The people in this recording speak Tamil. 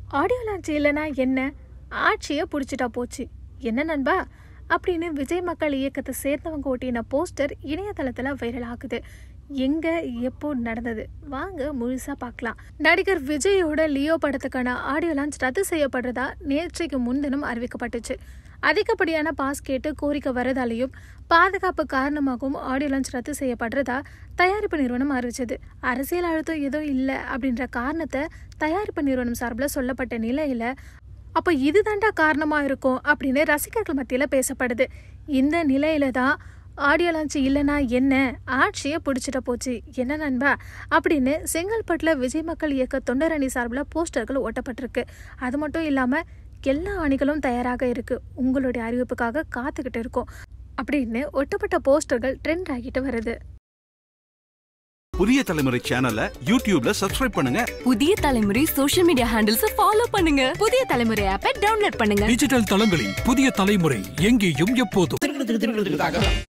ஆடியோ லான்ச் இல்லைனா என்ன ஆட்சியை பிடிச்சிட்டா போச்சு என்ன நண்பா அப்படின்னு விஜய் மக்கள் இயக்கத்தை சேர்ந்தவங்க ஓட்டின போஸ்டர் இணையதளத்தில் வைரல் ஆகுது எங்க எப்போ நடந்தது வாங்க முழுசா பார்க்கலாம் நடிகர் விஜயோட லியோ படத்துக்கான ஆடியோ லான்ச் ரத்து செய்யப்படுறதா நேற்றைக்கு முன்தினம் அறிவிக்கப்பட்டுச்சு அதிகப்படியான பாஸ் கேட்டு கோரிக்கை வரதாலையும் பாதுகாப்பு காரணமாகவும் ஆடியோ லான்ச் ரத்து செய்யப்படுறதா தயாரிப்பு நிறுவனம் அறிவிச்சது அரசியல் அழுத்தம் எதுவும் இல்லை அப்படின்ற காரணத்தை தயாரிப்பு நிறுவனம் சார்பில் சொல்லப்பட்ட நிலையில அப்போ இதுதாண்டா காரணமா இருக்கும் அப்படின்னு ரசிகர்கள் மத்தியில் பேசப்படுது இந்த நிலையில தான் ஆடியோ லான்ச் இல்லைனா என்ன ஆட்சியை பிடிச்சிட்ட போச்சு என்ன நண்பா அப்படின்னு செங்கல்பட்டில் விஜய் மக்கள் இயக்க தொண்டரணி சார்பில் போஸ்டர்கள் ஒட்டப்பட்டிருக்கு அது மட்டும் இல்லாமல் எல்லா அணிகளும் தயாராக இருக்கு உங்களுடைய அறிவிப்புக்காக காத்துக்கிட்டு இருக்கோம் அப்படின்னு ஒட்டப்பட்ட போஸ்டர்கள் ட்ரெண்ட் ஆகிட்டு வருது புதிய தலைமுறை சேனலை யூடியூப்ல சப்ஸ்கிரைப் பண்ணுங்க புதிய தலைமுறை சோஷியல் மீடியா ஹேண்டில்ஸ் ஃபாலோ பண்ணுங்க புதிய தலைமுறை ஆப்பை டவுன்லோட் பண்ணுங்க டிஜிட்டல் தளங்களில் புதிய தலைமுறை எங்கேயும் எப்போதும்